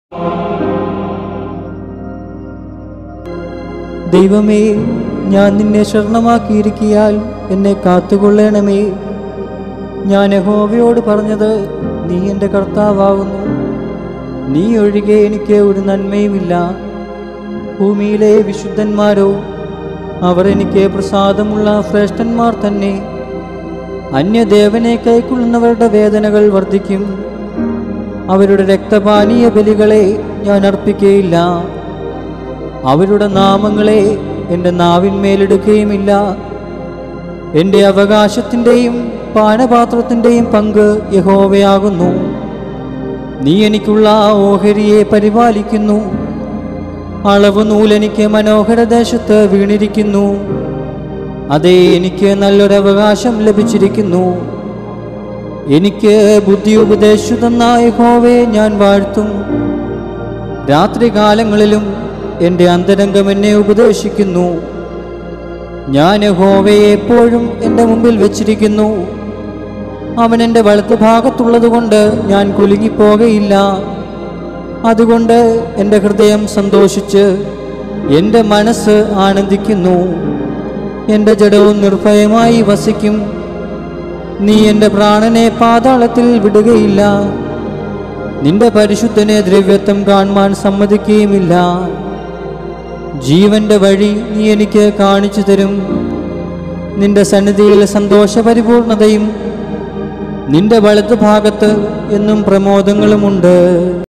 ദൈവമേ ഞാൻ നിന്നെ ശരണമാക്കിയിരിക്കിയാൽ എന്നെ കാത്തുകൊള്ളണമേ ഞാൻ യഹോവയോട് പറഞ്ഞത് നീ എൻ്റെ കർത്താവാകുന്നു നീ ഒഴികെ എനിക്ക് ഒരു നന്മയുമില്ല ഭൂമിയിലെ വിശുദ്ധന്മാരോ അവർ എനിക്ക് പ്രസാദമുള്ള ശ്രേഷ്ഠന്മാർ തന്നെ അന്യദേവനെ കൈക്കൊള്ളുന്നവരുടെ വേദനകൾ വർദ്ധിക്കും അവരുടെ രക്തപാനീയ ബലികളെ ഞാൻ അർപ്പിക്കുകയില്ല അവരുടെ നാമങ്ങളെ എൻ്റെ നാവിന്മേലെടുക്കുകയുമില്ല എൻ്റെ അവകാശത്തിൻ്റെയും പാനപാത്രത്തിൻ്റെയും പങ്ക് യഹോവയാകുന്നു നീ എനിക്കുള്ള ആ ഓഹരിയെ പരിപാലിക്കുന്നു അളവ് നൂലെനിക്ക് മനോഹര ദേശത്ത് വീണിരിക്കുന്നു അതേ എനിക്ക് നല്ലൊരു അവകാശം ലഭിച്ചിരിക്കുന്നു എനിക്ക് ബുദ്ധി ഉപദേശിച്ചു തന്ന യഹോവയെ ഞാൻ വാഴ്ത്തും രാത്രികാലങ്ങളിലും എൻ്റെ അന്തരംഗം എന്നെ ഉപദേശിക്കുന്നു ഞാൻ യഹോവയെ എപ്പോഴും എൻ്റെ മുമ്പിൽ വെച്ചിരിക്കുന്നു അവൻ എൻ്റെ വലത്ത് ഭാഗത്തുള്ളതുകൊണ്ട് ഞാൻ കുലുങ്ങിപ്പോകയില്ല അതുകൊണ്ട് എൻ്റെ ഹൃദയം സന്തോഷിച്ച് എൻ്റെ മനസ്സ് ആനന്ദിക്കുന്നു എൻ്റെ ജഡവും നിർഭയമായി വസിക്കും നീ എൻ്റെ പ്രാണനെ പാതാളത്തിൽ വിടുകയില്ല നിന്റെ പരിശുദ്ധനെ ദ്രവ്യത്വം കാണുവാൻ സമ്മതിക്കുകയുമില്ല ജീവന്റെ വഴി നീ എനിക്ക് കാണിച്ചു തരും നിന്റെ സന്നിധിയിൽ സന്തോഷപരിപൂർണതയും നിന്റെ വലതു ഭാഗത്ത് എന്നും പ്രമോദങ്ങളുമുണ്ട്